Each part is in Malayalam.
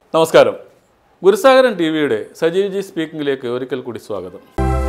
നമസ്കാരം ഗുരുസാഗരൻ ടി വിയുടെ സജീവ് ജി സ്പീക്കിംഗിലേക്ക് ഒരിക്കൽ കൂടി സ്വാഗതം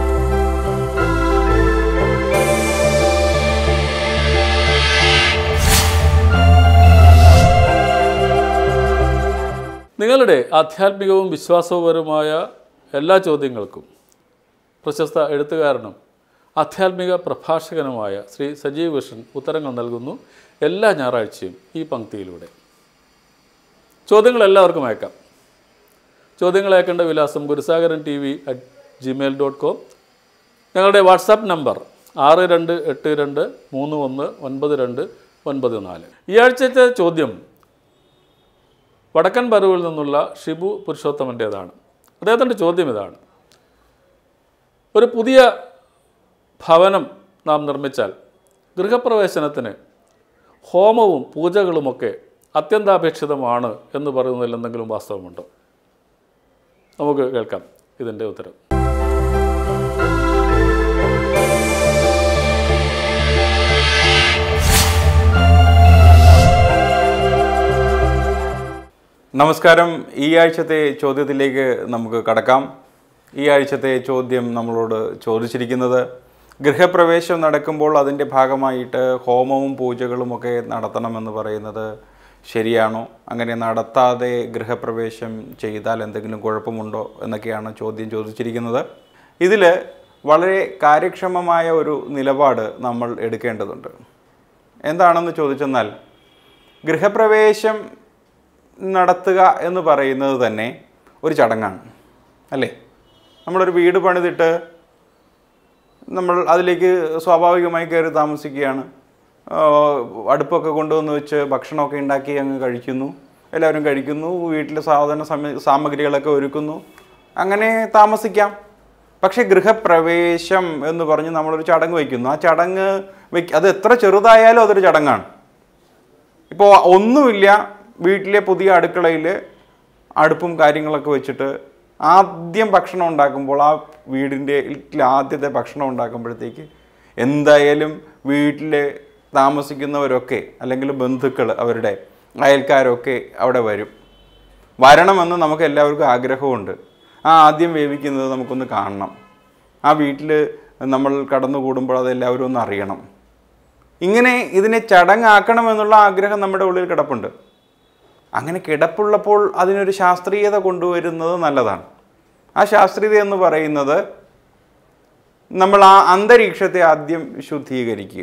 നിങ്ങളുടെ ആധ്യാത്മികവും വിശ്വാസപരവുമായ എല്ലാ ചോദ്യങ്ങൾക്കും പ്രശസ്ത എഴുത്തുകാരനും ആധ്യാത്മിക പ്രഭാഷകനുമായ ശ്രീ സജീവ് കൃഷ്ണൻ ഉത്തരങ്ങൾ നൽകുന്നു എല്ലാ ഞായറാഴ്ചയും ഈ പങ്ക്തിയിലൂടെ ചോദ്യങ്ങൾ എല്ലാവർക്കും അയക്കാം ചോദ്യങ്ങൾ അയക്കേണ്ട വിലാസം Gurusagaran T V at gmail dot com ഞങ്ങളുടെ വാട്സാപ്പ് നമ്പർ ആറ് രണ്ട് എട്ട് രണ്ട് മൂന്ന് ഒന്ന് ഒൻപത് രണ്ട് ഒൻപത് നാല് ഈ ആഴ്ചത്തെ ചോദ്യം വടക്കൻ പരുവിൽ നിന്നുള്ള ഷിബു പുരുഷോത്തമൻ്റേതാണ് അദ്ദേഹത്തിൻ്റെ ചോദ്യം ഇതാണ് ഒരു പുതിയ ഭവനം നാം നിർമ്മിച്ചാൽ ഗൃഹപ്രവേശനത്തിന് ഹോമവും പൂജകളുമൊക്കെ അത്യന്താപേക്ഷിതമാണ് എന്ന് പറയുന്നതിൽ എന്തെങ്കിലും വാസ്തവമുണ്ടോ നമുക്ക് കേൾക്കാം ഇതിൻ്റെ ഉത്തരം നമസ്കാരം ഈ ആഴ്ചത്തെ ചോദ്യത്തിലേക്ക് നമുക്ക് കടക്കാം ഈ ആഴ്ചത്തെ ചോദ്യം നമ്മളോട് ചോദിച്ചിരിക്കുന്നത് ഗൃഹപ്രവേശം നടക്കുമ്പോൾ അതിൻ്റെ ഭാഗമായിട്ട് ഹോമവും പൂജകളും ഒക്കെ നടത്തണമെന്ന് പറയുന്നത് ശരിയാണോ അങ്ങനെ നടത്താതെ ഗൃഹപ്രവേശം ചെയ്താൽ എന്തെങ്കിലും കുഴപ്പമുണ്ടോ എന്നൊക്കെയാണ് ചോദ്യം ചോദിച്ചിരിക്കുന്നത് ഇതിൽ വളരെ കാര്യക്ഷമമായ ഒരു നിലപാട് നമ്മൾ എടുക്കേണ്ടതുണ്ട് എന്താണെന്ന് ചോദിച്ചെന്നാൽ ഗൃഹപ്രവേശം നടത്തുക എന്ന് പറയുന്നത് തന്നെ ഒരു ചടങ്ങാണ് അല്ലേ നമ്മളൊരു വീട് പണിതിട്ട് നമ്മൾ അതിലേക്ക് സ്വാഭാവികമായി കയറി താമസിക്കുകയാണ് ആ, അടുപ്പൊക്കെ കൊണ്ടുവന്ന് വെച്ച് ഭക്ഷണമൊക്കെ ഉണ്ടാക്കി അങ്ങ് കഴിക്കുന്നു എല്ലാവരും കഴിക്കുന്നു വീട്ടിലെ സാധന സമ സാമഗ്രികളൊക്കെ ഒരുക്കുന്നു അങ്ങനെ താമസിക്കാം പക്ഷേ ഗൃഹപ്രവേശം എന്ന് പറഞ്ഞ് നമ്മളൊരു ചടങ്ങ് വയ്ക്കുന്നു ആ ചടങ്ങ് വയ്ക്ക അത് എത്ര ചെറുതായാലും അതൊരു ചടങ്ങാണ് ഇപ്പോൾ ഒന്നുമില്ല വീട്ടിലെ പുതിയ അടുക്കളയിൽ അടുപ്പും കാര്യങ്ങളൊക്കെ വെച്ചിട്ട് ആദ്യം ഭക്ഷണം ഉണ്ടാക്കുമ്പോൾ ആ വീടിൻ്റെ വീട്ടിലെ ആദ്യത്തെ ഭക്ഷണം ഉണ്ടാക്കുമ്പോഴത്തേക്ക് എന്തായാലും വീട്ടിൽ താമസിക്കുന്നവരൊക്കെ അല്ലെങ്കിൽ ബന്ധുക്കൾ അവരുടെ അയൽക്കാരൊക്കെ അവിടെ വരും വരണമെന്ന് നമുക്ക് എല്ലാവർക്കും ആഗ്രഹമുണ്ട് ആ ആദ്യം വേവിക്കുന്നത് നമുക്കൊന്ന് കാണണം ആ വീട്ടിൽ നമ്മൾ കടന്നുകൂടുമ്പോൾ അതെല്ലാവരും ഒന്ന് അറിയണം ഇങ്ങനെ ഇതിനെ ചടങ്ങാക്കണമെന്നുള്ള ആഗ്രഹം നമ്മുടെ ഉള്ളിൽ കിടപ്പുണ്ട് അങ്ങനെ കിടപ്പുള്ളപ്പോൾ അതിനൊരു ശാസ്ത്രീയത കൊണ്ടുവരുന്നത് നല്ലതാണ് ആ ശാസ്ത്രീയത എന്ന് പറയുന്നത് നമ്മൾ ആ അന്തരീക്ഷത്തെ ആദ്യം ശുദ്ധീകരിക്കുക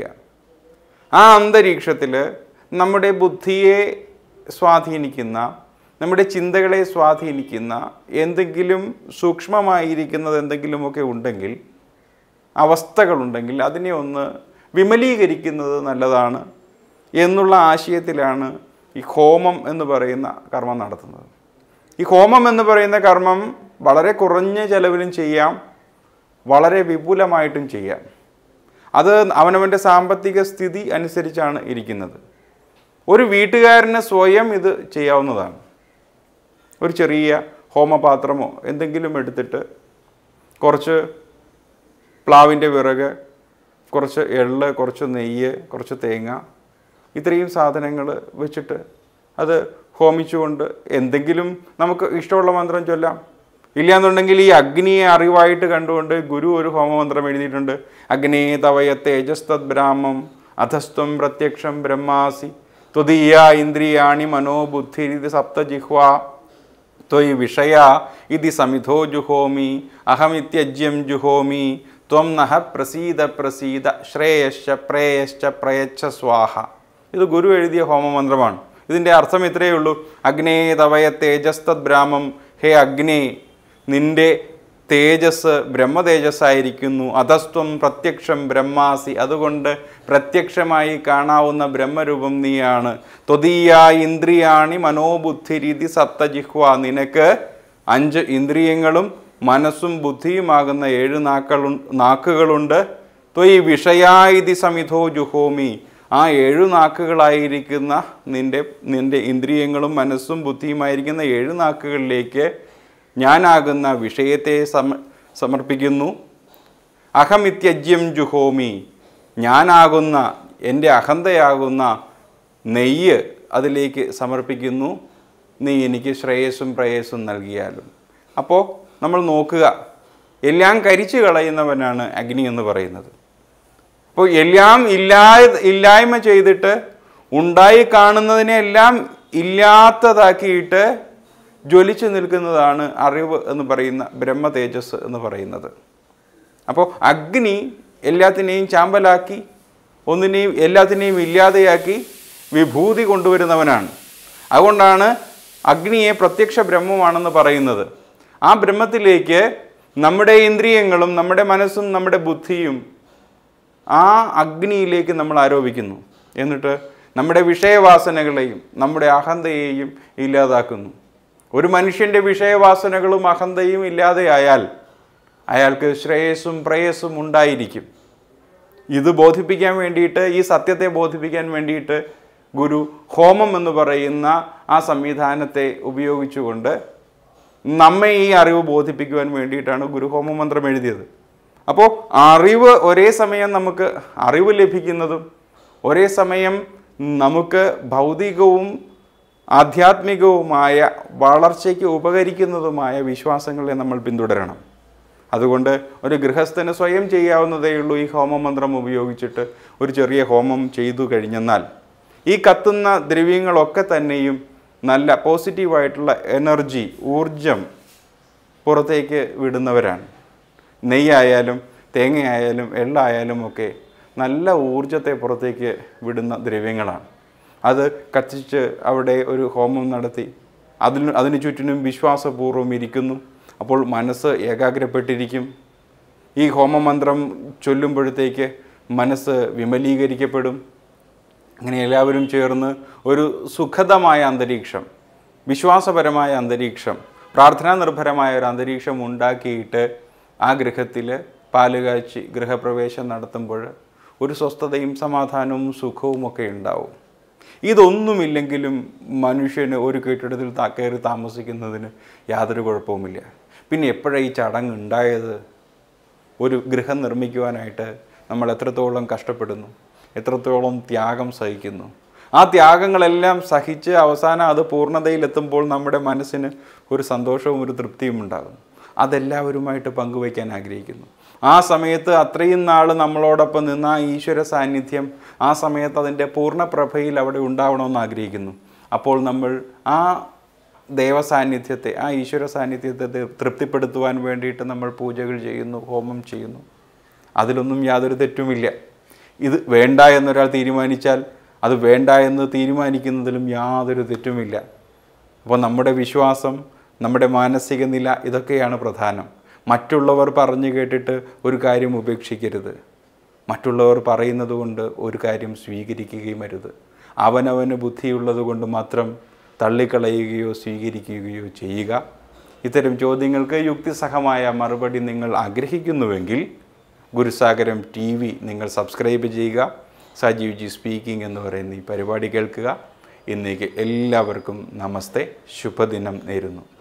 ആ അന്തരീക്ഷത്തിൽ നമ്മുടെ ബുദ്ധിയെ സ്വാധീനിക്കുന്ന നമ്മുടെ ചിന്തകളെ സ്വാധീനിക്കുന്ന എന്തെങ്കിലും സൂക്ഷ്മമായിരിക്കുന്നത് എന്തെങ്കിലുമൊക്കെ ഉണ്ടെങ്കിൽ അവസ്ഥകളുണ്ടെങ്കിൽ അതിനെ ഒന്ന് വിമലീകരിക്കുന്നത് നല്ലതാണ് എന്നുള്ള ആശയത്തിലാണ് ഈ ഹോമം എന്ന് പറയുന്ന കർമ്മം നടത്തുന്നത് ഈ ഹോമം എന്ന് പറയുന്ന കർമ്മം വളരെ കുറഞ്ഞ ചെലവിലും ചെയ്യാം വളരെ വിപുലമായിട്ടും ചെയ്യാം അത് അവനവൻ്റെ സാമ്പത്തിക സ്ഥിതി അനുസരിച്ചാണ് ഇരിക്കുന്നത് ഒരു വീട്ടുകാരന് സ്വയം ഇത് ചെയ്യാവുന്നതാണ് ഒരു ചെറിയ ഹോമപാത്രമോ എന്തെങ്കിലും എടുത്തിട്ട് കുറച്ച് പ്ലാവിൻ്റെ വിറക് കുറച്ച് എള്ള് കുറച്ച് നെയ്യ് കുറച്ച് തേങ്ങ ഇത്രയും സാധനങ്ങൾ വെച്ചിട്ട് അത് ഹോമിച്ചുകൊണ്ട് എന്തെങ്കിലും നമുക്ക് ഇഷ്ടമുള്ള മന്ത്രം ചൊല്ലാം ഇല്ലയെന്നുണ്ടെങ്കിൽ ഈ അഗ്നിയെ അറിവായിട്ട് കണ്ടുകൊണ്ട് ഗുരു ഒരു ഹോമമന്ത്രം എഴുതിയിട്ടുണ്ട് അഗ്നേ തവയ തേജസ്തത് ബ്രാഹ്മം അധസ്ത്വം പ്രത്യക്ഷം ബ്രഹ്മാസി ത്വദീയ ഇന്ദ്രിയാണി മനോബുദ്ധിരിത് സപ്തജിഹ്വ ത്വയി വിഷയ ഇതി സമിധോ ജുഹോമി അഹമിത്യജ്യം ജുഹോമി ത്വം നഹ പ്രസീത പ്രസീത ശ്രേയശ്ച പ്രേയശ്ച പ്രയച്ഛ സ്വാഹ ഇത് ഗുരു എഴുതിയ ഹോമമന്ത്രമാണ് ഇതിൻ്റെ അർത്ഥം ഇത്രയേ ഉള്ളൂ അഗ്നേ തവയ തേജസ്തത് ബ്രാഹ്മം ഹേ അഗ്നേ നിന്റെ തേജസ് ബ്രഹ്മതേജസ്സായിരിക്കുന്നു അധസ്ത്വം പ്രത്യക്ഷം ബ്രഹ്മാസി അതുകൊണ്ട് പ്രത്യക്ഷമായി കാണാവുന്ന ബ്രഹ്മരൂപം നീയാണ് ത്വതീയ ഇന്ദ്രിയാണി മനോബുദ്ധിരീതി സപ്തജിഹ്വ നിനക്ക് അഞ്ച് ഇന്ദ്രിയങ്ങളും മനസ്സും ബുദ്ധിയുമാകുന്ന ഏഴ് നാക്കളു നാക്കുകളുണ്ട് ത്വയി വിഷയായിതി സമിധോ ജുഹോമി ആ ഏഴു നാക്കുകളായിരിക്കുന്ന നിന്റെ നിന്റെ ഇന്ദ്രിയങ്ങളും മനസ്സും ബുദ്ധിയുമായിരിക്കുന്ന ഏഴു നാക്കുകളിലേക്ക് ഞാനാകുന്ന വിഷയത്തെ സമ സമർപ്പിക്കുന്നു അഹമിത്യജ്യം ജുഹോമി ഞാനാകുന്ന എൻ്റെ അഹന്തയാകുന്ന നെയ്യ് അതിലേക്ക് സമർപ്പിക്കുന്നു നീ എനിക്ക് ശ്രേയസ്സും പ്രേയസ്സും നൽകിയാലും അപ്പോൾ നമ്മൾ നോക്കുക എല്ലാം കരിച്ചു കളയുന്നവനാണ് അഗ്നി എന്ന് പറയുന്നത് അപ്പോൾ എല്ലാം ഇല്ലായ ഇല്ലായ്മ ചെയ്തിട്ട് ഉണ്ടായി കാണുന്നതിനെല്ലാം ഇല്ലാത്തതാക്കിയിട്ട് ജ്വലിച്ചു നിൽക്കുന്നതാണ് അറിവ് എന്ന് പറയുന്ന ബ്രഹ്മ തേജസ് എന്ന് പറയുന്നത് അപ്പോൾ അഗ്നി എല്ലാത്തിനെയും ചാമ്പലാക്കി ഒന്നിനെയും എല്ലാത്തിനെയും ഇല്ലാതെയാക്കി വിഭൂതി കൊണ്ടുവരുന്നവനാണ് അതുകൊണ്ടാണ് അഗ്നിയെ പ്രത്യക്ഷ ബ്രഹ്മമാണെന്ന് പറയുന്നത് ആ ബ്രഹ്മത്തിലേക്ക് നമ്മുടെ ഇന്ദ്രിയങ്ങളും നമ്മുടെ മനസ്സും നമ്മുടെ ബുദ്ധിയും ആ അഗ്നിയിലേക്ക് നമ്മൾ ആരോപിക്കുന്നു എന്നിട്ട് നമ്മുടെ വിഷയവാസനകളെയും നമ്മുടെ അഹന്തയെയും ഇല്ലാതാക്കുന്നു ഒരു മനുഷ്യൻ്റെ വിഷയവാസനകളും അഹന്തയും ഇല്ലാതെയായാൽ അയാൾക്ക് ശ്രേയസ്സും പ്രേയസ്സും ഉണ്ടായിരിക്കും ഇത് ബോധിപ്പിക്കാൻ വേണ്ടിയിട്ട് ഈ സത്യത്തെ ബോധിപ്പിക്കാൻ വേണ്ടിയിട്ട് ഗുരു ഹോമം എന്ന് പറയുന്ന ആ സംവിധാനത്തെ ഉപയോഗിച്ചുകൊണ്ട് നമ്മെ ഈ അറിവ് ബോധിപ്പിക്കുവാൻ വേണ്ടിയിട്ടാണ് ഗുരു ഹോമ മന്ത്രം എഴുതിയത് അപ്പോൾ അറിവ് ഒരേ സമയം നമുക്ക് അറിവ് ലഭിക്കുന്നതും ഒരേ സമയം നമുക്ക് ഭൗതികവും ആധ്യാത്മികവുമായ വളർച്ചയ്ക്ക് ഉപകരിക്കുന്നതുമായ വിശ്വാസങ്ങളെ നമ്മൾ പിന്തുടരണം അതുകൊണ്ട് ഒരു ഗൃഹസ്ഥന് സ്വയം ചെയ്യാവുന്നതേ ഉള്ളൂ ഈ ഹോമമന്ത്രം ഉപയോഗിച്ചിട്ട് ഒരു ചെറിയ ഹോമം ചെയ്തു കഴിഞ്ഞെന്നാൽ ഈ കത്തുന്ന ദ്രവ്യങ്ങളൊക്കെ തന്നെയും നല്ല പോസിറ്റീവായിട്ടുള്ള എനർജി ഊർജം പുറത്തേക്ക് വിടുന്നവരാണ് നെയ്യായാലും തേങ്ങയായാലും എള്ളായാലും ഒക്കെ നല്ല ഊർജത്തെ പുറത്തേക്ക് വിടുന്ന ദ്രവ്യങ്ങളാണ് അത് കത്തിച്ച് അവിടെ ഒരു ഹോമം നടത്തി അതിന് അതിന് ചുറ്റിനും വിശ്വാസപൂർവ്വം ഇരിക്കുന്നു അപ്പോൾ മനസ്സ് ഏകാഗ്രപ്പെട്ടിരിക്കും ഈ ഹോമമന്ത്രം ചൊല്ലുമ്പോഴത്തേക്ക് മനസ്സ് വിമലീകരിക്കപ്പെടും അങ്ങനെ എല്ലാവരും ചേർന്ന് ഒരു സുഖദമായ അന്തരീക്ഷം വിശ്വാസപരമായ അന്തരീക്ഷം പ്രാർത്ഥനാ നിർഭരമായ ഒരു അന്തരീക്ഷം ഉണ്ടാക്കിയിട്ട് ആ ഗൃഹത്തിൽ പാലുകാച്ചി ഗൃഹപ്രവേശം നടത്തുമ്പോൾ ഒരു സ്വസ്ഥതയും സമാധാനവും സുഖവും ഒക്കെ ഉണ്ടാവും ഇതൊന്നുമില്ലെങ്കിലും മനുഷ്യന് ഒരു കെട്ടിടത്തിൽ താ- കയറി താമസിക്കുന്നതിന് യാതൊരു കുഴപ്പവുമില്ല പിന്നെ എപ്പോഴാണ് ഈ ചടങ്ങ് ഉണ്ടായത് ഒരു ഗൃഹം നിർമ്മിക്കുവാനായിട്ട് നമ്മൾ എത്രത്തോളം കഷ്ടപ്പെടുന്നു എത്രത്തോളം ത്യാഗം സഹിക്കുന്നു ആ ത്യാഗങ്ങളെല്ലാം സഹിച്ച് അവസാനം അത് പൂർണ്ണതയിലെത്തുമ്പോൾ നമ്മുടെ മനസ്സിന് ഒരു സന്തോഷവും ഒരു തൃപ്തിയും ഉണ്ടാകും അതെല്ലാവരുമായിട്ട് പങ്കുവയ്ക്കാൻ ആഗ്രഹിക്കുന്നു ആ സമയത്ത് അത്രയും നാൾ നമ്മളോടൊപ്പം നിന്ന ആ ഈശ്വര സാന്നിധ്യം ആ സമയത്ത് അതിൻ്റെ പൂർണ്ണ പ്രഭയിൽ അവിടെ ഉണ്ടാവണമെന്ന് ആഗ്രഹിക്കുന്നു അപ്പോൾ നമ്മൾ ആ ദേവസാന്നിധ്യത്തെ ആ ഈശ്വര സാന്നിധ്യത്തെ ത- തൃപ്തിപ്പെടുത്തുവാൻ വേണ്ടിയിട്ട് നമ്മൾ പൂജകൾ ചെയ്യുന്നു ഹോമം ചെയ്യുന്നു അതിലൊന്നും യാതൊരു തെറ്റുമില്ല ഇത് വേണ്ട എന്നൊരാൾ തീരുമാനിച്ചാൽ അത് വേണ്ട എന്ന് തീരുമാനിക്കുന്നതിലും യാതൊരു തെറ്റുമില്ല അപ്പോൾ നമ്മുടെ വിശ്വാസം നമ്മുടെ മാനസിക നില ഇതൊക്കെയാണ് പ്രധാനം മറ്റുള്ളവർ പറഞ്ഞു കേട്ടിട്ട് ഒരു കാര്യം ഉപേക്ഷിക്കരുത് മറ്റുള്ളവർ പറയുന്നത് കൊണ്ട് ഒരു കാര്യം സ്വീകരിക്കുകയും അരുത് അവനവന് ബുദ്ധിയുള്ളത് കൊണ്ട് മാത്രം തള്ളിക്കളയുകയോ സ്വീകരിക്കുകയോ ചെയ്യുക ഇത്തരം ചോദ്യങ്ങൾക്ക് യുക്തിസഹമായ മറുപടി നിങ്ങൾ ആഗ്രഹിക്കുന്നുവെങ്കിൽ ഗുരുസാഗരം ടി വി നിങ്ങൾ സബ്സ്ക്രൈബ് ചെയ്യുക സജീവ് ജി സ്പീക്കിംഗ് എന്ന് പറയുന്ന ഈ പരിപാടി കേൾക്കുക ഇന്നേക്ക് എല്ലാവർക്കും നമസ്തേ ശുഭദിനം നേരുന്നു